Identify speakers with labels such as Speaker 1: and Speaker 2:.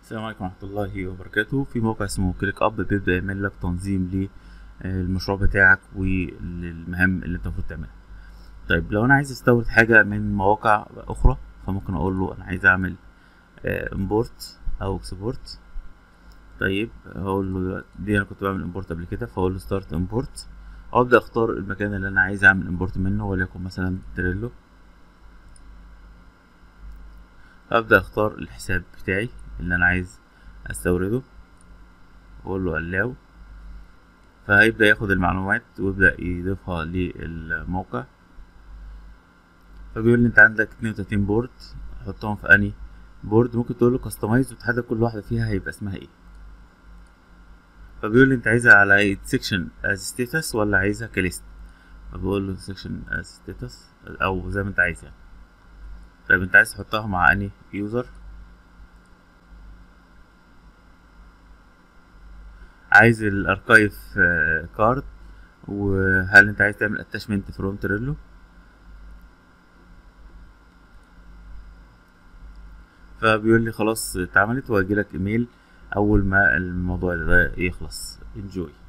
Speaker 1: السلام عليكم ورحمة الله وبركاته في موقع اسمه كليك اب بيبدأ يعمل لك تنظيم للمشروع بتاعك وللمهام اللي انت المفروض تعملها طيب لو انا عايز استورد حاجة من مواقع اخرى فممكن اقول له انا عايز اعمل امبورت او اكسبورت طيب هقول له دلوقتي- دي انا كنت بعمل امبورت قبل كده فاقول له ستارت امبورت وابدا اختار المكان اللي انا عايز اعمل امبورت منه وليكن مثلا تريلو ابدا اختار الحساب بتاعي اللي انا عايز استورده واقول له allow فهيبدا ياخد المعلومات ويبدا يضيفها للموقع فبيقول لي انت عندك 32 بورد حطهم في اني بورد ممكن تقول له كاستمايز وتحدد كل واحده فيها هيبقى اسمها ايه فبيقول لي انت عايزها على سيكشن از ستاتس ولا عايزها كليست فبقول له سيكشن از ستاتس او زي ما انت عايز يعني طيب انت عايز تحطها مع اني يوزر عايز الاركايف كارد وهل انت عايز تعمل اتاشمنت فروم تريلو فبيقول لي خلاص اتعملت وهيجيلك ايميل اول ما الموضوع ده يخلص انجوي